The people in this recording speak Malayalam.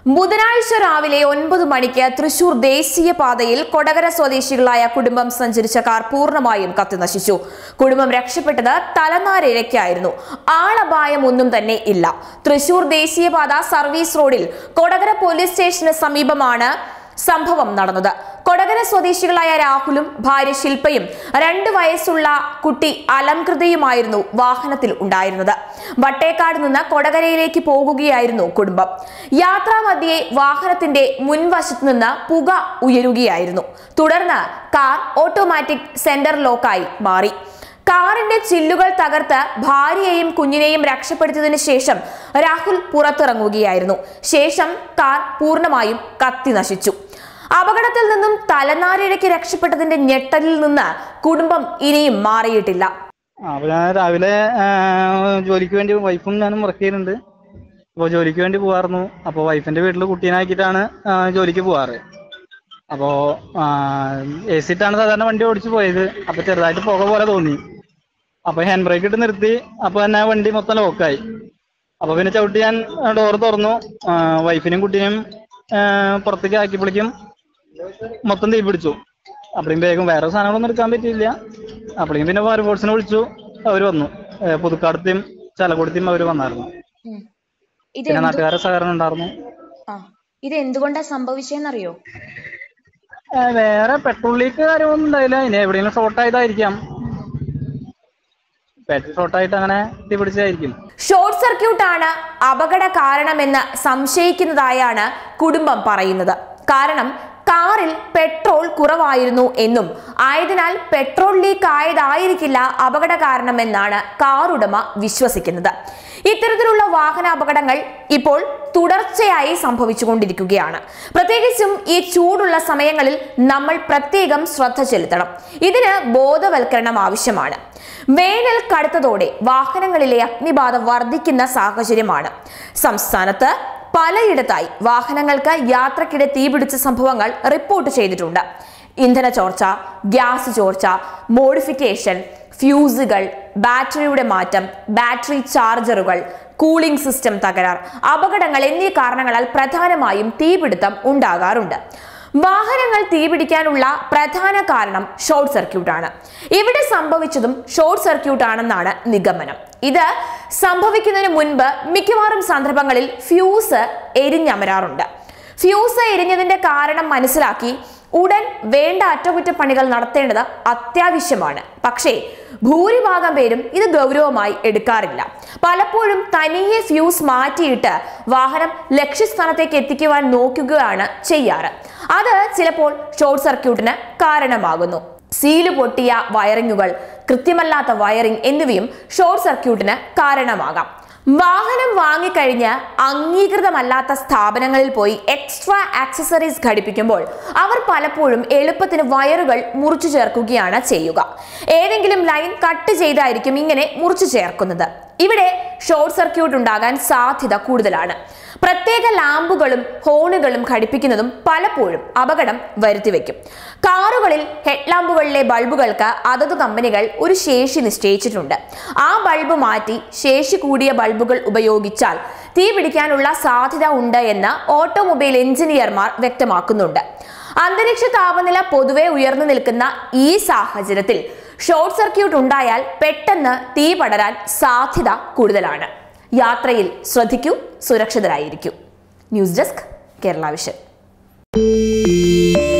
ബുധനാഴ്ച രാവിലെ ഒൻപത് മണിക്ക് തൃശൂർ ദേശീയപാതയിൽ കൊടകര സ്വദേശികളായ കുടുംബം സഞ്ചരിച്ച കാർ പൂർണ്ണമായും കത്തിനശിച്ചു കുടുംബം രക്ഷപ്പെട്ടത് തലനാരിഴയ്ക്കായിരുന്നു ആളപായം ഒന്നും തന്നെ ഇല്ല തൃശൂർ ദേശീയപാത സർവീസ് റോഡിൽ കൊടകര പോലീസ് സ്റ്റേഷന് സമീപമാണ് സംഭവം നടന്നത് കൊടകര സ്വദേശികളായ രാഹുലും ഭാര്യ ശില്പയും രണ്ട് വയസ്സുള്ള കുട്ടി അലംകൃതയുമായിരുന്നു വാഹനത്തിൽ ഉണ്ടായിരുന്നത് വട്ടേക്കാട് നിന്ന് കൊടകരയിലേക്ക് പോകുകയായിരുന്നു കുടുംബം യാത്രാമധ്യേ വാഹനത്തിന്റെ മുൻവശത്ത് നിന്ന് പുക ഉയരുകയായിരുന്നു തുടർന്ന് കാർ ഓട്ടോമാറ്റിക് സെന്റർ ലോക്കായി മാറി കാറിന്റെ ചില്ലുകൾ തകർത്ത് ഭാര്യയെയും കുഞ്ഞിനെയും രക്ഷപ്പെടുത്തിയതിനു ശേഷം രാഹുൽ പുറത്തിറങ്ങുകയായിരുന്നു ശേഷം കാർ പൂർണ്ണമായും കത്തി നശിച്ചു അപകടത്തിൽ നിന്നും തലനാരിഴയ്ക്ക് രക്ഷപ്പെട്ടതിന്റെ ഞെട്ടലിൽ നിന്ന് കുടുംബം ഇനിയും മാറിയിട്ടില്ല ആ, അപ്പൊ ഞാൻ രാവിലെ ആ, ജോലിക്ക് വേണ്ടി വൈഫും ഞാനും വർക്ക് ചെയ്യുന്നുണ്ട് അപ്പോൾ ജോലിക്ക് വേണ്ടി പോവായിരുന്നു അപ്പോൾ വൈഫിന്റെ വീട്ടിൽ കുട്ടീനെ ആക്കിയിട്ടാണ് ആ, ജോലിക്ക് പോവാറ് അപ്പോൾ എ സി ഇട്ടാണ് സാധാരണ വണ്ടി ഓടിച്ചു പോയത് അപ്പോൾ ചെറുതായിട്ട് പുക പോലെ തോന്നി അപ്പോൾ ഹാൻഡ് ബ്രേക്ക് ഇട്ട് നിർത്തി അപ്പോൾ തന്നെ വണ്ടി മൊത്തം ലോക്കായി അപ്പോൾ പിന്നെ ചവിട്ടി ഞാൻ ഡോർ തുറന്നു ആ, വൈഫിനെയും കുട്ടീനെയും ആ, പുറത്തേക്ക് ആക്കിയപ്പോഴേക്കും മൊത്തം തീ പിടിച്ചു അപ്പോഴേക്കും വേഗം വേറെ സാധനങ്ങളൊന്നും എടുക്കാൻ പറ്റിയില്ല അപ്പോഴേക്കും പിന്നെ ഫയർ ഫോഴ്സിനെ വിളിച്ചു അവർ വന്നു ഏ, പുതുക്കാടത്തെയും ചലക്കുടത്തെയും അവർ വന്നായിരുന്നു ഇത് പിന്നെ നാട്ടുകാരെ സഹകരണം ഉണ്ടായിരുന്നു ഇത് എന്തുകൊണ്ടാ സംഭവിച്ചെന്നറിയോ ഏ, വേറെ പെട്രോൾ ലീക്ക് കാര്യമൊന്നും ഉണ്ടായില്ല ഇനി എവിടെയെങ്കിലും ഷോർട്ട് ആയതായിരിക്കാം പെട്രോൾ ഷോർട്ട് ആയിട്ട് അങ്ങനെ തീ പിടിച്ചതായിരിക്കും ഷോർട്ട് സർക്യൂട്ട് ആണ് അപകട കാരണമെന്ന് സംശയിക്കുന്നതായാണ് കുടുംബം പറയുന്നത് കാരണം കാറിൽ പെട്രോൾ കുറവായിരുന്നു എന്നും ആയതിനാൽ പെട്രോൾ ലീക്ക് ആയതായിരിക്കില്ല അപകട കാരണമെന്നാണ് കാർ ഉടമ വിശ്വസിക്കുന്നത് ഇത്തരത്തിലുള്ള വാഹന അപകടങ്ങൾ ഇപ്പോൾ തുടർച്ചയായി സംഭവിച്ചുകൊണ്ടിരിക്കുകയാണ് പ്രത്യേകിച്ചും ഈ ചൂടുള്ള സമയങ്ങളിൽ നമ്മൾ പ്രത്യേകം ശ്രദ്ധ ചെലുത്തണം ഇതിന് ബോധവൽക്കരണം ആവശ്യമാണ് വേനൽ കടുത്തതോടെ വാഹനങ്ങളിലെ അഗ്നിബാധ വർദ്ധിക്കുന്ന സാഹചര്യമാണ് സംസ്ഥാനത്ത് പലയിടത്തായി വാഹനങ്ങൾക്ക് യാത്രക്കിടെ തീപിടിച്ച സംഭവങ്ങൾ റിപ്പോർട്ട് ചെയ്തിട്ടുണ്ട് ഇന്ധന ചോർച്ച ഗ്യാസ് ചോർച്ച മോഡിഫിക്കേഷൻ ഫ്യൂസുകൾ ബാറ്ററിയുടെ മാറ്റം ബാറ്ററി ചാർജറുകൾ കൂളിംഗ് സിസ്റ്റം തകരാർ അപകടങ്ങൾ എന്നീ കാരണങ്ങളാൽ പ്രധാനമായും തീപിടുത്തം ഉണ്ടാകാറുണ്ട് വാഹനങ്ങൾ തീപിടിക്കാനുള്ള പ്രധാന കാരണം ഷോർട്ട് സർക്യൂട്ട് ആണ് ഇവിടെ സംഭവിച്ചതും ഷോർട്ട് സർക്യൂട്ട് ആണെന്നാണ് നിഗമനം ഇത് സംഭവിക്കുന്നതിന് മുൻപ് മിക്കവാറും സന്ദർഭങ്ങളിൽ ഫ്യൂസ് എരിഞ്ഞമരാറുണ്ട് ഫ്യൂസ് എരിഞ്ഞതിന്റെ കാരണം മനസ്സിലാക്കി ഉടൻ വേണ്ട അറ്റകുറ്റപ്പണികൾ നടത്തേണ്ടത് അത്യാവശ്യമാണ് പക്ഷേ ഭൂരിഭാഗം പേരും ഇത് ഗൗരവമായി എടുക്കാറില്ല പലപ്പോഴും തനിയെ ഫ്യൂസ് മാറ്റിയിട്ട് വാഹനം ലക്ഷ്യസ്ഥാനത്തേക്ക് എത്തിക്കുവാൻ നോക്കുകയാണ് ചെയ്യാറ് അത് ചിലപ്പോൾ ഷോർട്ട് സർക്യൂട്ടിന് കാരണമാകുന്നു സീല് പൊട്ടിയ വയറിങ്ങുകൾ കൃത്യമല്ലാത്ത വയറിംഗ് എന്നിവയും ഷോർട്ട് സർക്യൂട്ടിന് കാരണമാകാം വാഹനം വാങ്ങിക്കഴിഞ്ഞ് അംഗീകൃതമല്ലാത്ത സ്ഥാപനങ്ങളിൽ പോയി എക്സ്ട്രാ ആക്സസറീസ് ഘടിപ്പിക്കുമ്പോൾ അവർ പലപ്പോഴും എളുപ്പത്തിന് വയറുകൾ മുറിച്ചു ചേർക്കുകയാണ് ചെയ്യുക ഏതെങ്കിലും ലൈൻ കട്ട് ചെയ്തായിരിക്കും ഇങ്ങനെ മുറിച്ചു ചേർക്കുന്നത് ഇവിടെ ഷോർട്ട് സർക്യൂട്ട് ഉണ്ടാകാൻ സാധ്യത കൂടുതലാണ് പ്രത്യേക ലാമ്പുകളും ഹോണുകളും ഘടിപ്പിക്കുന്നതും പലപ്പോഴും അപകടം വരുത്തിവെക്കും കാറുകളിൽ ഹെഡ് ലാമ്പുകളിലെ ബൾബുകൾക്ക് അതത് കമ്പനികൾ ഒരു ശേഷി നിശ്ചയിച്ചിട്ടുണ്ട് ആ ബൾബ് മാറ്റി ശേഷി കൂടിയ ബൾബുകൾ ഉപയോഗിച്ചാൽ തീ പിടിക്കാനുള്ള സാധ്യത ഉണ്ട് എന്ന് ഓട്ടോമൊബൈൽ എഞ്ചിനീയർമാർ വ്യക്തമാക്കുന്നുണ്ട് അന്തരീക്ഷ താപനില പൊതുവെ ഉയർന്നു നിൽക്കുന്ന ഈ സാഹചര്യത്തിൽ ഷോർട്ട് സർക്യൂട്ട് ഉണ്ടായാൽ പെട്ടെന്ന് തീ പടരാൻ സാധ്യത കൂടുതലാണ് യാത്രയിൽ ശ്രദ്ധിക്കൂ സുരക്ഷിതരായിരിക്കൂ ന്യൂസ് ഡെസ്ക് കേരള വിഷൻ